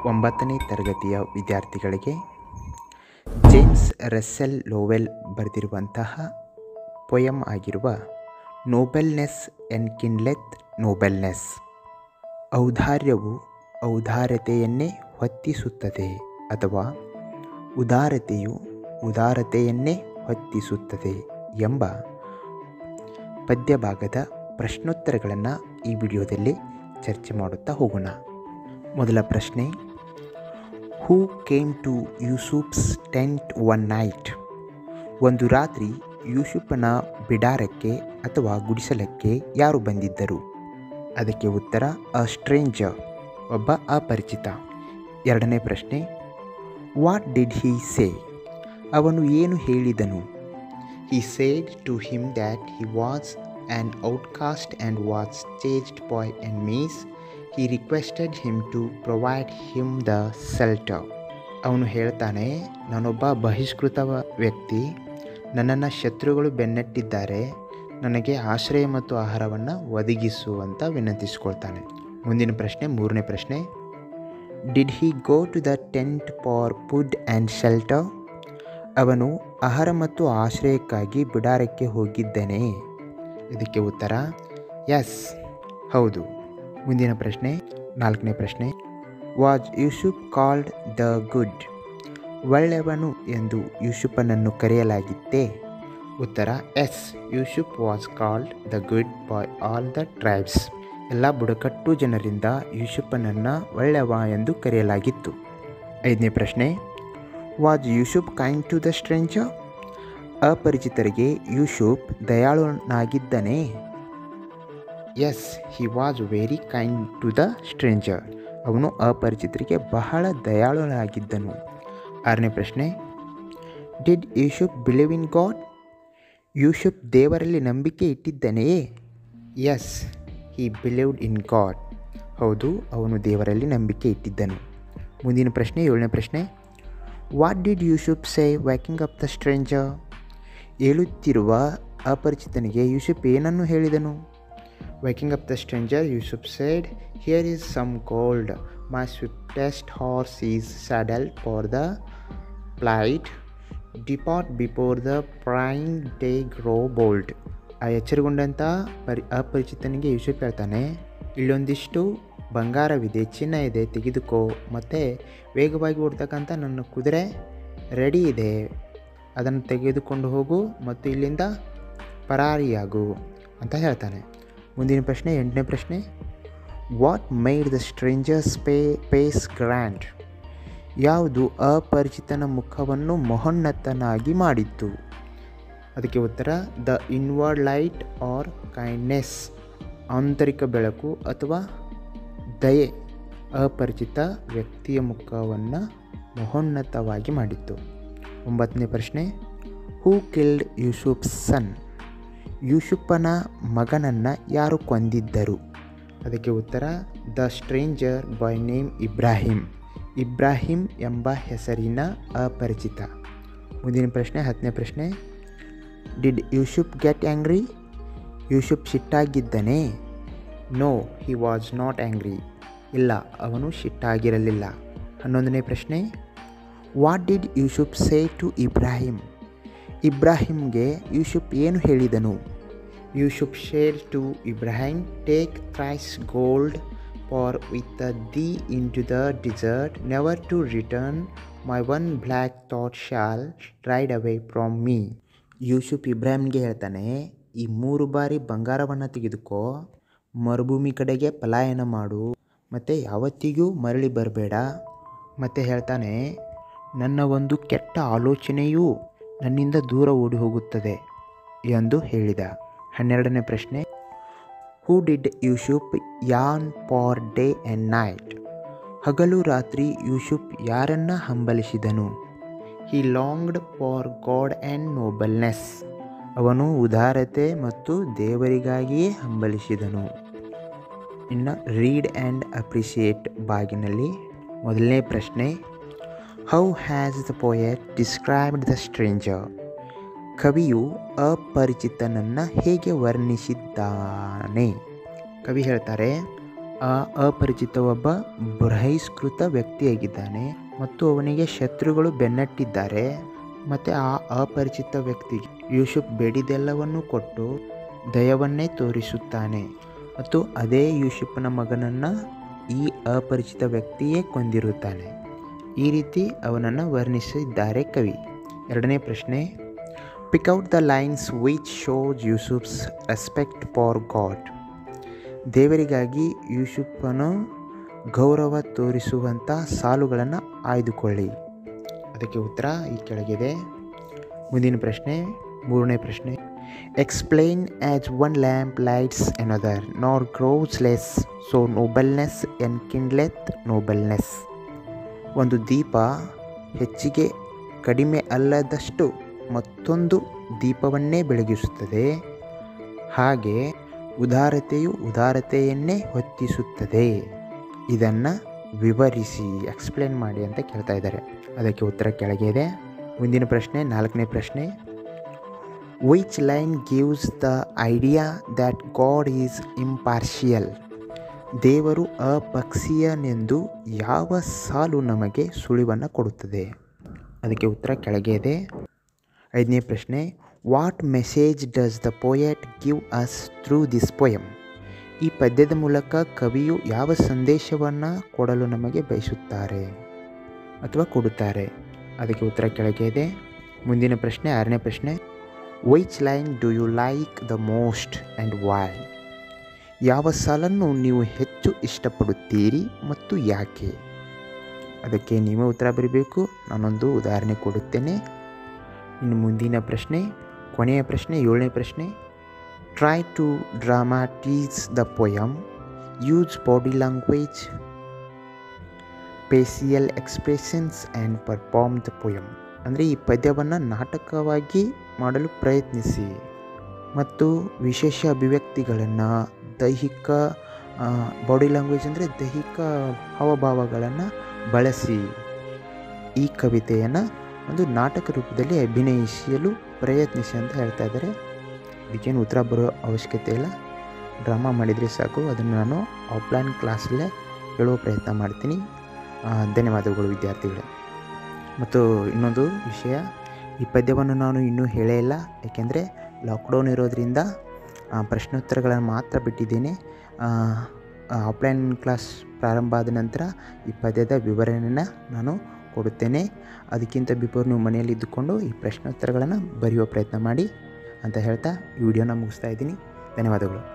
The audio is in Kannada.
ಒಂಬತ್ತನೇ ತರಗತಿಯ ವಿದ್ಯಾರ್ಥಿಗಳಿಗೆ ಜೇಮ್ಸ್ ರಸ್ಸೆಲ್ ಲೋವೆಲ್ ಬರೆದಿರುವಂತಹ ಪೊಯಮ್ ಆಗಿರುವ ನೋಬೆಲ್ನೆಸ್ ಎನ್ ಕಿನ್ಲೆತ್ ನೋಬೆಲ್ನೆಸ್ ಔದಾರ್ಯವು ಔದಾರ್ಯತೆಯನ್ನೇ ಹೊತ್ತಿಸುತ್ತದೆ ಅಥವಾ ಉದಾರತೆಯು ಉದಾರತೆಯನ್ನೇ ಹೊತ್ತಿಸುತ್ತದೆ ಎಂಬ ಪದ್ಯಭಾಗದ ಪ್ರಶ್ನೋತ್ತರಗಳನ್ನು ಈ ವಿಡಿಯೋದಲ್ಲಿ ಚರ್ಚೆ ಮಾಡುತ್ತಾ ಹೋಗೋಣ ಮೊದಲ ಪ್ರಶ್ನೆ who came to Yusuf's tent one night ಒಂದು ರಾತ್ರಿ ಯೂಸುಫನ ಬಿಡಾರಕ್ಕೆ ಅಥವಾ ಗುಡಿಸಲಕ್ಕೆ ಯಾರು ಬಂದಿದ್ದರು ಅದಕ್ಕೆ ಉತ್ತರ ಅ ಸ್ಟ್ರೇಂಜರ್ ಒಬ್ಬ ಅಪರಿಚಿತ ಎರಡನೇ ಪ್ರಶ್ನೆ ವಾಟ್ ಡಿಡ್ ಹೀ ಸೇ ಅವನು ಏನು ಹೇಳಿದನು he said to him that he was an outcast and was chased by and mice he requested him to provide him the shelter ಅವನು ಹೇಳ್ತಾನೆ ನಾನೊಬ್ಬ ಬಹಿಷ್ಕೃತ ವ್ಯಕ್ತಿ ನನ್ನನ್ನು ಶತ್ರುಗಳು ಬೆನ್ನಟ್ಟಿದ್ದಾರೆ ನನಗೆ ಆಶ್ರಯ ಮತ್ತು ಆಹಾರವನ್ನು ಒದಗಿಸುವಂತ ವಿನಂತಿಸಿಕೊಳ್ತಾನೆ ಮುಂದಿನ ಪ್ರಶ್ನೆ ಮೂರನೇ ಪ್ರಶ್ನೆ did he go to the tent for food and shelter ಅವನು ಆಹಾರ ಮತ್ತು ಆಶ್ರಯಕ್ಕಾಗಿ ಬಿಡಾರಕ್ಕೆ ಹೋಗಿದ್ದೇನೆ ಇದಕ್ಕೆ ಉತ್ತರ ಎಸ್ ಹೌದು ಮುಂದಿನ ಪ್ರಶ್ನೆ ನಾಲ್ಕನೇ ಪ್ರಶ್ನೆ was Yusuf called the good ಒಳ್ಳೆಯವನು ಎಂದು ಯೂಸುಫನನ್ನು ಕರೆಯಲಾಗಿತ್ತೇ ಉತ್ತರ yes Yusuf was called the good boy all the tribes ಎಲ್ಲ ಬುಡಕಟ್ಟು ಜನರಿಂದ ಯೂಸುಫನನ್ನು ಒಳ್ಳೆಯವ ಎಂದು ಕರೆಯಲಾಗಿತ್ತು ಐದನೇ ಪ್ರಶ್ನೆ was Yusuf kind to the stranger ಅಪರಿಚಿತರಿಗೆ ಯೂಸುಫ್ ದಯಾಳುನಾಗಿದ್ದನೇ yes he was very kind to the stranger ಅವನು ಅಪರಿಚಿತರಿಗೆ ಬಹಳ ದಯಾಳುನಾಗಿದ್ದನು ಆರನೇ ಪ್ರಶ್ನೆ did Yusuf believe in God ಯೂಸುಫ್ ದೇವರಲ್ಲಿ ನಂಬಿಕೆ ಇಟ್ಟಿದ್ದನೆಯೇ yes he believed in god ಹೌದು ಅವನು ದೇವರಲ್ಲಿ ನಂಬಿಕೆ ಇಟ್ಟಿದ್ದನು ಮುಂದಿನ ಪ್ರಶ್ನೆ ಏಳನೇ ಪ್ರಶ್ನೆ what did Yusuf say waking up the stranger ಏಳುತ್ತಿರುವ ಅಪರಿಚಿತನಿಗೆ ಯೂಸುಫ್ ಏನನ್ನು ಹೇಳಿದನು waking up the stranger Yusuf said here is some gold my swiftest horse is saddle for the flight depart before the prying day grow bold ಆ ಎಚ್ಚರಗೊಂಡಂಥ ಪರಿ ಅಪರಿಚಿತನಿಗೆ ಯೂಸುಫ್ ಹೇಳ್ತಾನೆ ಇಲ್ಲೊಂದಿಷ್ಟು ಬಂಗಾರವಿದೆ ಚಿನ್ನ ಇದೆ ತೆಗೆದುಕೋ ಮತ್ತು ವೇಗವಾಗಿ ಓಡ್ತಕ್ಕಂಥ ನನ್ನ ಕುದುರೆ ರೆಡಿ ಇದೆ ಅದನ್ನು ತೆಗೆದುಕೊಂಡು ಹೋಗು ಮತ್ತು ಇಲ್ಲಿಂದ ಪರಾರಿಯಾಗು ಅಂತ ಹೇಳ್ತಾನೆ ಮುಂದಿನ ಪ್ರಶ್ನೆ ಎಂಟನೇ ಪ್ರಶ್ನೆ what made the stranger's pay face grand ಯಾವುದು ಅಪರಿಚಿತನ ಮುಖವನ್ನು ಮಹೋನ್ನತನಾಗಿ ಮಾಡಿತ್ತು ಅದಕ್ಕೆ ಉತ್ತರ the inward light or kindness ಆಂತರಿಕ ಬೆಳಕು ಅಥವಾ ದಯೆ ಅಪರಿಚಿತ ವ್ಯಕ್ತಿಯ ಮುಖವನ್ನು ಮಹೋನ್ನತವಾಗಿ ಮಾಡಿತ್ತು ಒಂಬತ್ತನೇ ಪ್ರಶ್ನೆ ಹೂ ಕಿಲ್ಡ್ ಯೂಸುಫ್ ಸನ್ ಯೂಸುಫನ ಮಗನನ್ನು ಯಾರು ಕೊಂದಿದ್ದರು ಅದಕ್ಕೆ ಉತ್ತರ the stranger by name Ibrahim Ibrahim ಎಂಬ ಹೆಸರಿನ ಅಪರಿಚಿತ ಮುಂದಿನ ಪ್ರಶ್ನೆ ಹತ್ತನೇ ಪ್ರಶ್ನೆ did Yusuf get angry Yusuf ಸಿಟ್ಟಾಗಿದ್ದನೇ no he was not angry ಇಲ್ಲ ಅವನು ಸಿಟ್ಟಾಗಿರಲಿಲ್ಲ ಹನ್ನೊಂದನೇ ಪ್ರಶ್ನೆ what did Yusuf say to Ibrahim ಇಬ್ರಾಹಿಂಗೆ ಯೂಸುಫ್ ಏನು ಹೇಳಿದನು Yusuf share to Ibrahim take thrice gold far with thee into the desert never to return my one black thought shall ride away from me Yusuf ಇಬ್ರಾಹಿಂಗೆ ಹೇಳ್ತಾನೆ ಈ ಮೂರು ಬಾರಿ ಬಂಗಾರವನ್ನು ತೆಗೆದುಕೋ ಮರುಭೂಮಿ ಕಡೆಗೆ ಪಲಾಯನ ಮಾಡು ಮತ್ತು ಯಾವತ್ತಿಗೂ ಮರಳಿ ಬರಬೇಡ ಮತ್ತು ಹೇಳ್ತಾನೆ ನನ್ನ ಒಂದು ಕೆಟ್ಟ ಆಲೋಚನೆಯೂ ನನ್ನಿಂದ ದೂರ ಓಡಿ ಹೋಗುತ್ತದೆ ಎಂದು ಹೇಳಿದ ಹನ್ನೆರಡನೇ ಪ್ರಶ್ನೆ ಹೂ ಡಿಡ್ ಯೂಸುಫ್ ಯಾನ್ ಫಾರ್ ಡೇ ಆ್ಯಂಡ್ ನೈಟ್ ಹಗಲು ರಾತ್ರಿ ಯೂಸುಫ್ ಯಾರನ್ನ ಹಂಬಲಿಸಿದನು he longed for God and nobleness ಅವನು ಉದಾರತೆ ಮತ್ತು ದೇವರಿಗಾಗಿಯೇ ಹಂಬಲಿಸಿದನು ಇನ್ನು ರೀಡ್ ಆ್ಯಂಡ್ ಅಪ್ರಿಸಿಯೇಟ್ ಬಾಗಿನಲ್ಲಿ ಮೊದಲನೇ ಪ್ರಶ್ನೆ how has the poet described the stranger ಕವಿಯು ಅಪರಿಚಿತನನ್ನು ಹೇಗೆ ವರ್ಣಿಸಿದ್ದಾನೆ ಕವಿ ಹೇಳ್ತಾರೆ ಆ ಅಪರಿಚಿತ ಒಬ್ಬ ಬಹಿಷ್ಕೃತ ವ್ಯಕ್ತಿಯಾಗಿದ್ದಾನೆ ಮತ್ತು ಅವನಿಗೆ ಶತ್ರುಗಳು ಬೆನ್ನಟ್ಟಿದ್ದಾರೆ ಮತ್ತು ಆ ಅಪರಿಚಿತ ವ್ಯಕ್ತಿಗೆ ಯೂಸುಫ್ ಬೇಡಿದೆಲ್ಲವನ್ನು ಕೊಟ್ಟು ದಯವನ್ನೇ ತೋರಿಸುತ್ತಾನೆ ಮತ್ತು ಅದೇ ಯೂಸುಫನ ಮಗನನ್ನು ಈ ಅಪರಿಚಿತ ವ್ಯಕ್ತಿಯೇ ಕೊಂದಿರುತ್ತಾನೆ ಈ ರೀತಿ ಅವನನ್ನು ವರ್ಣಿಸಿದ್ದಾರೆ ಕವಿ ಎರಡನೇ ಪ್ರಶ್ನೆ pick out the lines which shows Yusuf's respect for God ದೇವರಿಗಾಗಿ ಯೂಸುಫನು ಗೌರವ ತೋರಿಸುವಂಥ ಸಾಲುಗಳನ್ನು ಆಯ್ದುಕೊಳ್ಳಿ ಅದಕ್ಕೆ ಉತ್ತರ ಈ ಕೆಳಗಿದೆ ಮುಂದಿನ ಪ್ರಶ್ನೆ ಮೂರನೇ ಪ್ರಶ್ನೆ explain as one lamp lights another nor grows less so nobleness enkindleth nobleness ಒಂದು ದೀಪ ಹೆಚ್ಚಿಗೆ ಕಡಿಮೆ ಅಲ್ಲದಷ್ಟು ಮತ್ತೊಂದು ದೀಪವನ್ನೇ ಬೆಳಗಿಸುತ್ತದೆ ಹಾಗೆ ಉದಾರತೆಯು ಉದಾರತೆಯನ್ನೇ ಹೊತ್ತಿಸುತ್ತದೆ ಇದನ್ನು ವಿವರಿಸಿ ಎಕ್ಸ್ಪ್ಲೇನ್ ಮಾಡಿ ಅಂತ ಕೇಳ್ತಾ ಇದ್ದಾರೆ ಅದಕ್ಕೆ ಉತ್ತರ ಕೆಳಗೆ ಇದೆ ಮುಂದಿನ ಪ್ರಶ್ನೆ ನಾಲ್ಕನೇ ಪ್ರಶ್ನೆ which line gives the idea that God is impartial ದೇವರು ಅಪಕ್ಷೀಯನೆಂದು ಯಾವ ಸಾಲು ನಮಗೆ ಸುಳಿವನ್ನು ಕೊಡುತ್ತದೆ ಅದಕ್ಕೆ ಉತ್ತರ ಕೆಳಗೆ ಇದೆ ಐದನೇ ಪ್ರಶ್ನೆ what message does the poet give us through this poem ಈ ಪದ್ಯದ ಮೂಲಕ ಕವಿಯು ಯಾವ ಸಂದೇಶವನ್ನು ಕೊಡಲು ನಮಗೆ ಬಯಸುತ್ತಾರೆ ಅಥವಾ ಕೊಡುತ್ತಾರೆ ಅದಕ್ಕೆ ಉತ್ತರ ಕೆಳಗೆ ಇದೆ ಮುಂದಿನ ಪ್ರಶ್ನೆ ಆರನೇ ಪ್ರಶ್ನೆ which line do you like the most and why ಯಾವ ಸಾಲನ್ನು ನೀವು ಹೆಚ್ಚು ಇಷ್ಟಪಡುತ್ತೀರಿ ಮತ್ತು ಯಾಕೆ ಅದಕ್ಕೆ ನೀವೇ ಉತ್ತರ ಬರೀಬೇಕು ನಾನೊಂದು ಉದಾಹರಣೆ ಕೊಡುತ್ತೇನೆ ಇನ್ನು ಮುಂದಿನ ಪ್ರಶ್ನೆ ಕೊನೆಯ ಪ್ರಶ್ನೆ ಏಳನೇ ಪ್ರಶ್ನೆ try to dramatise the poem use body language facial expressions and perform the poem ಅಂದರೆ ಈ ಪದ್ಯವನ್ನು ನಾಟಕವಾಗಿ ಮಾಡಲು ಪ್ರಯತ್ನಿಸಿ ಮತ್ತು ವಿಶೇಷ ಅಭಿವ್ಯಕ್ತಿಗಳನ್ನು ದೈಹಿಕ ಬಾಡಿ ಲ್ಯಾಂಗ್ವೇಜ್ ಅಂದರೆ ದೈಹಿಕ ಹಾವಭಾವಗಳನ್ನು ಬಳಸಿ ಈ ಕವಿತೆಯನ್ನು ಒಂದು ನಾಟಕ ರೂಪದಲ್ಲಿ ಅಭಿನಯಿಸಲು ಪ್ರಯತ್ನಿಸಿ ಅಂತ ಹೇಳ್ತಾ ಇದ್ದಾರೆ ಇದಕ್ಕೇನು ಉತ್ತರ ಬರೋ ಅವಶ್ಯಕತೆ ಇಲ್ಲ ಡ್ರಾಮಾ ಮಾಡಿದರೆ ಸಾಕು ಅದನ್ನು ನಾನು ಆಫ್ಲೈನ್ ಕ್ಲಾಸಲ್ಲೇ ಹೇಳುವ ಪ್ರಯತ್ನ ಮಾಡ್ತೀನಿ ಧನ್ಯವಾದಗಳು ವಿದ್ಯಾರ್ಥಿಗಳೇ ಮತ್ತು ಇನ್ನೊಂದು ವಿಷಯ ಈ ಪದ್ಯವನ್ನು ನಾನು ಇನ್ನೂ ಹೇಳೇ ಇಲ್ಲ ಏಕೆಂದರೆ ಲಾಕ್ಡೌನ್ ಇರೋದರಿಂದ ಪ್ರಶ್ನೋತ್ತರಗಳನ್ನು ಮಾತ್ರ ಬಿಟ್ಟಿದ್ದೇನೆ ಆಫ್ಲೈನ್ ಕ್ಲಾಸ್ ಪ್ರಾರಂಭ ಆದ ನಂತರ ಈ ಪದ್ಯದ ವಿವರಣೆಯನ್ನು ನಾನು ಕೊಡುತ್ತೇನೆ ಅದಕ್ಕಿಂತ ಬಿಫೋರ್ ನೀವು ಮನೆಯಲ್ಲಿ ಇದ್ದುಕೊಂಡು ಈ ಪ್ರಶ್ನೋತ್ತರಗಳನ್ನು ಬರೆಯುವ ಪ್ರಯತ್ನ ಮಾಡಿ ಅಂತ ಹೇಳ್ತಾ ಈ ವಿಡಿಯೋನ ಮುಗಿಸ್ತಾ ಇದ್ದೀನಿ ಧನ್ಯವಾದಗಳು